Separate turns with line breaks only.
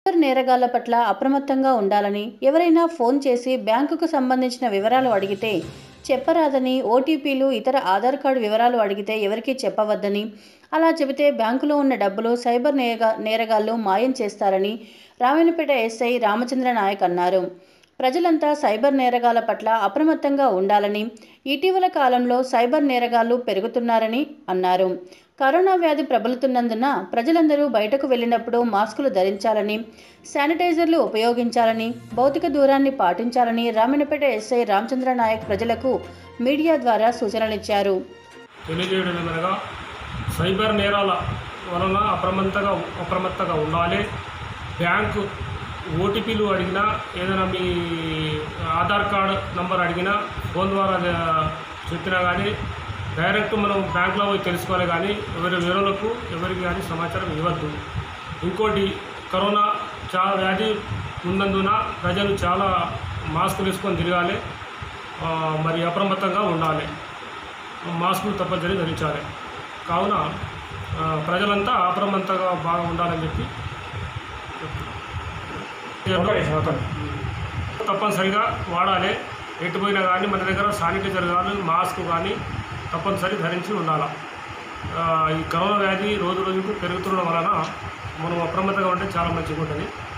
cyber నేరగాళ్ల పట్ల అప్రమత్తంగా ఉండాలని ఎవరైనా ఫోన్ చేసి బ్యాంకుకు సంబంధించిన వివరాలు అడిగితే చెప్పరాదని ఓటీపీలు ఇతర ఆధార్ కార్డు వివరాలు అడిగితే ఎవరికీ చెప్పవద్దని అలా చెబితే బ్యాంకులో ఉన్న డబ్బులు సైబర్ నేరగా నేరగాళ్లు మాయం చేస్తారని రామాయణపేట ఎస్ఐ రామచంద్ర నాయక్ అన్నారు ప్రజలంతా సైబర్ నేరగాళ్ల పట్ల అప్రమత్తంగా ఉండాలని ఇటీవల కాలంలో సైబర్ నేరగాళ్లు పెరుగుతున్నారని అన్నారు కరోనా వ్యాధి ప్రబలుతున్నందున ప్రజలందరూ బయటకు వెళ్ళినప్పుడు మాస్కులు ధరించాలని శానిటైజర్లు ఉపయోగించాలని భౌతిక దూరాన్ని పాటించాలని రామన్నపేట ఎస్ఐ రామచంద్ర నాయక్ ప్రజలకు మీడియా ద్వారా సూచనలిచ్చారు
తెలియజేయడం ఏమనగా సైబర్ నేరాల వలన అప్రమత్తంగా అప్రమత్తంగా ఉండాలి బ్యాంకు ఓటీపీలు అడిగినా ఏదైనా మీ ఆధార్ కార్డు నంబర్ అడిగినా ఫోన్ ద్వారా అది, చెప్పినా కానీ డైరెక్ట్ మనం బ్యాంకులో పోయి తెలుసుకోవాలి కానీ ఎవరి వివరాలకు ఎవరికి కానీ సమాచారం ఇవ్వద్దు ఇంకోటి కరోనా చాలా వ్యాధి ఉన్నందున ప్రజలు చాలా మాస్కులు వేసుకొని తిరగాలి ఆ, మరి అప్రమత్తంగా ఉండాలి మాస్కులు తప్పనిసరి ధరించాలి కావున ఆ, ప్రజలంతా అప్రమత్తంగా బాగా ఉండాలని చెప్పి తప్పనిసరిగా వాడాలి ఎటు పోయినా కానీ మన దగ్గర శానిటైజర్ కానీ మాస్క్ కానీ తప్పనిసరి ధరించి ఉండాలి ఆ, ఈ కరోనా వ్యాధి రోజు రోజుకు పెరుగుతుండడం వలన మనం అప్రమత్తంగా ఉంటే చాలా మంచిగా ఉంటుంది